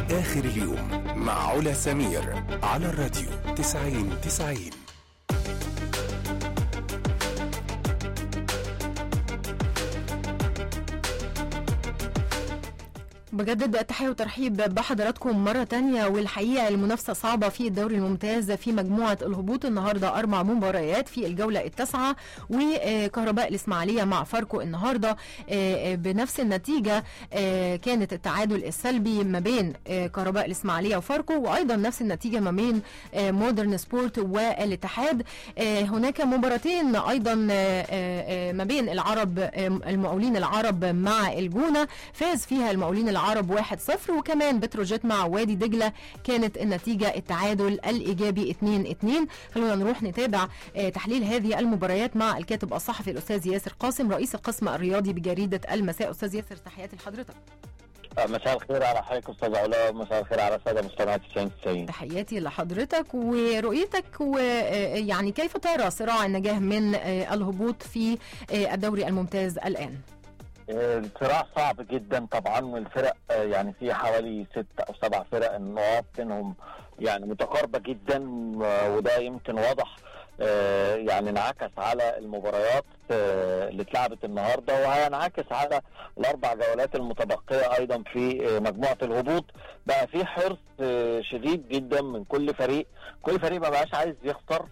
آخر اليوم مع علا سمير على الراديو 90 90 بجدد التحية وترحيب بحضراتكم مرة تانية والحقيقة المنافسة صعبة في الدوري الممتاز في مجموعة الهبوط النهاردة أربع مباريات في الجولة التاسعة وكهرباء الإسماعيلية مع فاركو النهاردة بنفس النتيجة كانت التعادل السلبي ما بين كهرباء الإسماعيلية وفاركو وأيضا نفس النتيجة ما بين مودرن سبورت والاتحاد هناك مباراتين أيضا ما بين العرب المقاولين العرب مع الجونة فاز فيها المقاولين العرب 1-0 وكمان بتروجيت مع وادي دجله كانت النتيجه التعادل الايجابي 2-2 خلونا نروح نتابع تحليل هذه المباريات مع الكاتب الصحفي الاستاذ ياسر قاسم رئيس القسم الرياضي بجريده المساء استاذ ياسر تحياتي لحضرتك مساء الخير على حضرتك استاذ علاء ومساء الخير على الساده مستمعي 90 90 تحياتي لحضرتك ورؤيتك ويعني كيف ترى صراع النجاه من الهبوط في الدوري الممتاز الان؟ الصراع صعب جدا طبعا الفرق يعني في حوالي ست او سبع فرق النقاط بينهم يعني متقاربه جدا وده يمكن واضح يعني انعكس على المباريات اللي اتلعبت النهارده وهينعكس على الاربع جولات المتبقيه ايضا في مجموعه الهبوط بقى في حرص شديد جدا من كل فريق كل فريق ما بقاش عايز يخسر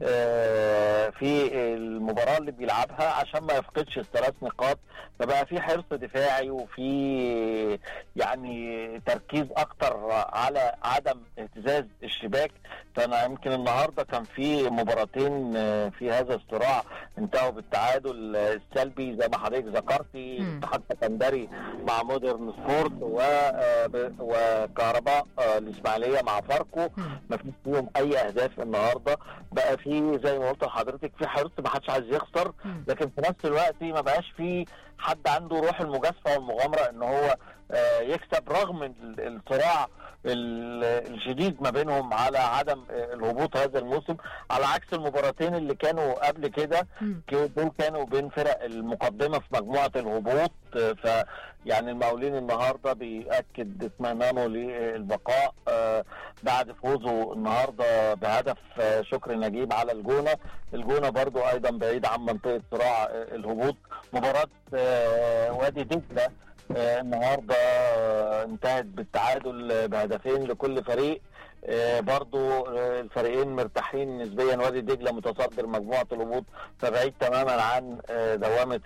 في المباراه اللي بيلعبها عشان ما يفقدش الثلاث نقاط فبقى في حرص دفاعي وفي يعني تركيز اكتر على عدم اهتزاز الشباك فانا يمكن النهارده كان في مباراتين في هذا الصراع انتهوا بالتعادل السلبي زي ما حضرتك ذكرتي الاتحاد السكندري مع مودرن سبورت وكهرباء الاسماعيليه مع فاركو ما فيش فيهم اي اهداف النهارده بقى في زي ما قلت لحضرتك في حرص ما حدش عايز يخسر لكن في نفس الوقت ما بقاش في حد عنده روح المجازفه والمغامره ان هو يكسب رغم الصراع الشديد ما بينهم على عدم الهبوط هذا الموسم على عكس المباراتين اللي كانوا قبل كده دول كانوا بين فرق المقدمه في مجموعه الهبوط ف يعني المقاولين النهارده بياكد اطمئنانه للبقاء بعد فوزه النهارده بهدف شكر نجيب على الجونه الجونه برضو ايضا بعيد عن منطقه صراع الهبوط مباراه وادي دجله النهارده انتهت بالتعادل بهدفين لكل فريق برضو الفريقين مرتاحين نسبيا وادي دجله متصدر مجموعه الهبوط فبعيد تماما عن دوامه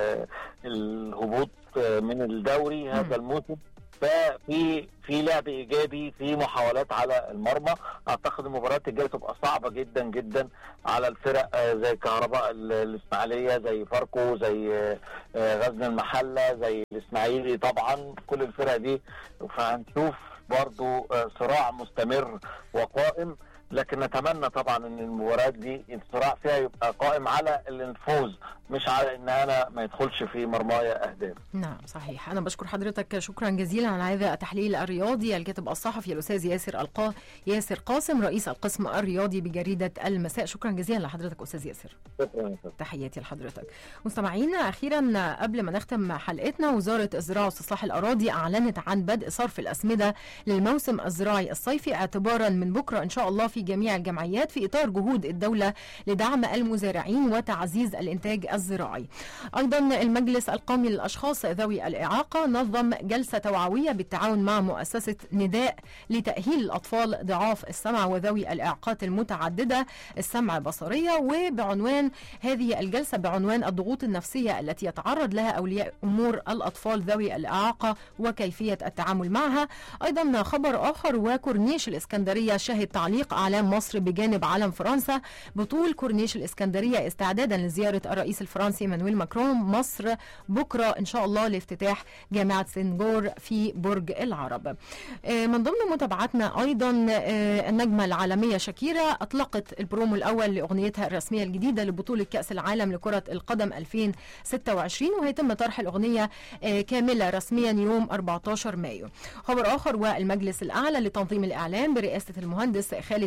الهبوط من الدوري هذا الموسم ففي في لعب ايجابي في محاولات على المرمى اعتقد المباريات الجايه تبقى صعبه جدا جدا على الفرق زي كهرباء الاسماعيليه زي فاركو زي غزل المحله زي الاسماعيلي طبعا كل الفرق دي فهنشوف برضو صراع مستمر وقائم لكن نتمنى طبعا ان المباريات دي الصراع فيها يبقى قائم على الفوز مش على ان انا ما يدخلش في مرمايا اهداف. نعم صحيح انا بشكر حضرتك شكرا جزيلا على هذا التحليل الرياضي الكاتب الصحفي الاستاذ ياسر القا ياسر قاسم رئيس القسم الرياضي بجريده المساء شكرا جزيلا لحضرتك استاذ ياسر. شكرا تحياتي لحضرتك. مستمعينا اخيرا قبل ما نختم حلقتنا وزاره الزراعه واستصلاح الاراضي اعلنت عن بدء صرف الاسمده للموسم الزراعي الصيفي اعتبارا من بكره ان شاء الله في جميع الجمعيات في اطار جهود الدوله لدعم المزارعين وتعزيز الانتاج الزراعي. ايضا المجلس القومي للاشخاص ذوي الاعاقه نظم جلسه توعويه بالتعاون مع مؤسسه نداء لتاهيل الاطفال ضعاف السمع وذوي الاعاقات المتعدده السمع بصريه وبعنوان هذه الجلسه بعنوان الضغوط النفسيه التي يتعرض لها اولياء امور الاطفال ذوي الاعاقه وكيفيه التعامل معها. ايضا خبر اخر وكورنيش الاسكندريه شهد تعليق اعلام مصر بجانب علم فرنسا بطول كورنيش الاسكندريه استعدادا لزياره الرئيس الفرنسي مانويل ماكرون مصر بكره ان شاء الله لافتتاح جامعه سنغور في برج العرب. من ضمن متابعتنا ايضا النجمه العالميه شاكيرا اطلقت البرومو الاول لاغنيتها الرسميه الجديده لبطوله كاس العالم لكره القدم 2026 وهيتم طرح الاغنيه كامله رسميا يوم 14 مايو. خبر اخر والمجلس الاعلى لتنظيم الاعلام برئاسه المهندس خالد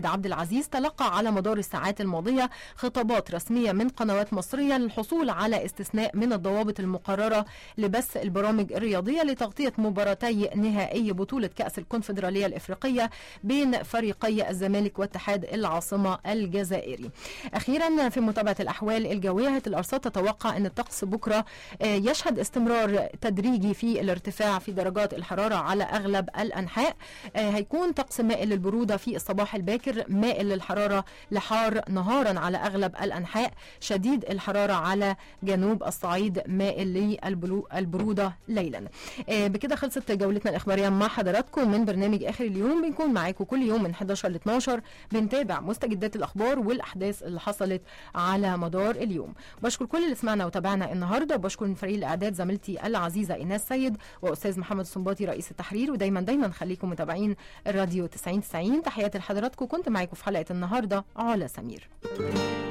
عبد العزيز تلقى على مدار الساعات الماضية خطابات رسمية من قنوات مصرية للحصول على استثناء من الضوابط المقررة لبث البرامج الرياضية لتغطية مباراتي نهائي بطولة كأس الكونفدرالية الإفريقية بين فريقي الزمالك واتحاد العاصمة الجزائري أخيرا في متابعة الأحوال الجوية هيئة الأرصاد تتوقع أن الطقس بكرة آه، يشهد استمرار تدريجي في الارتفاع في درجات الحرارة على أغلب الأنحاء آه، هيكون طقس مائل للبرودة في الصباح الباكر مائل للحرارة لحار نهارا على أغلب الأنحاء شديد الحرارة على جنوب الصعيد مائل للبرودة ليلا آه، بكده خلصت جولتنا الإخبارية مع حضراتكم من برنامج آخر اليوم بنكون معاكم كل يوم من 11 ل 12 بنتابع مستجدات الأخبار والأحداث اللي حصلت على مدار اليوم بشكر كل اللي سمعنا وتابعنا النهارده وبشكر من فريق الإعداد زميلتي العزيزة إيناس سيد وأستاذ محمد السنباطي رئيس التحرير ودايما دايما خليكم متابعين الراديو 90 90 تحياتي لحضراتكم كنت معاكم في حلقة النهارده علا سمير